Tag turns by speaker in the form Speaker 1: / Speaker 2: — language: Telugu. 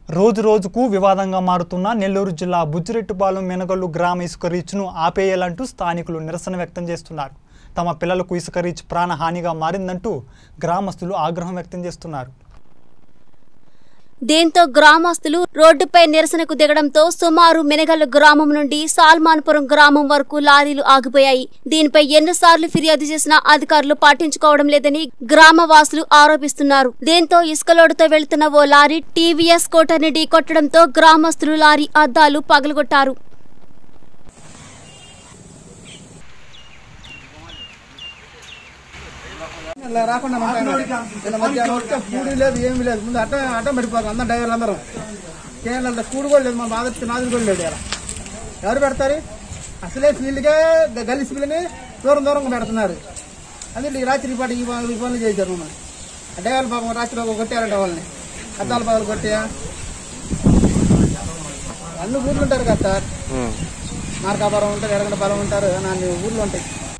Speaker 1: రోజు రోజుకు వివాదంగా మారుతున్న నెల్లూరు జిల్లా బుజ్జిరెట్టుపాలెం మెనగల్లు గ్రామ ఇసుక రీచ్ను ఆపేయాలంటూ స్థానికులు నిరసన వ్యక్తం చేస్తున్నారు తమ పిల్లలకు ఇసుక రీచ్ ప్రాణహానిగా మారిందంటూ గ్రామస్తులు ఆగ్రహం వ్యక్తం చేస్తున్నారు
Speaker 2: దీంతో గ్రామస్తులు రోడ్డుపై నిరసనకు దిగడంతో సుమారు మెనగల్లు గ్రామం నుండి సాల్మాన్పురం గ్రామం వరకు లారీలు ఆగిపోయాయి దీనిపై ఎన్నిసార్లు ఫిర్యాదు చేసినా అధికారులు పట్టించుకోవడం లేదని గ్రామవాసులు ఆరోపిస్తున్నారు దీంతో ఇసుక లోడుతో వెళ్తున్న ఓ లారీ టీవీఎస్ కోటర్ని ఢీకొట్టడంతో గ్రామస్తులు లారీ అద్దాలు పగలగొట్టారు
Speaker 3: ఇలా రాకుండా ఉంటాను నిన్న మధ్యాహ్నం వస్తే కూడి లేదు ఏమీ లేదు ముందు అట్ట అట్ట పడిపోతాం అందరం డ్రైవర్లు అందరం కేరళ కూడి కూడా లేదు మన బాధ నాది కూడా లేదు ఇలా ఎవరు పెడతారు అసలే ఫీల్డ్గా గలీసి పిల్లని దూరం దూరంగా పెడుతున్నారు అందుకే ఈ రాత్రి పాటు ఈ పనులు ఈ పనులు చేశారు మనం డ్రైవర్లు పాపం రాత్రి ఒక కొట్టారంట వాళ్ళని అద్దాల పగలు కొట్టా అన్ని ఊర్లు ఉంటారు కదా సార్ మార్కాపురం ఉంటారు ఎరగంట బలం ఉంటారు అన్ని ఊర్లు ఉంటాయి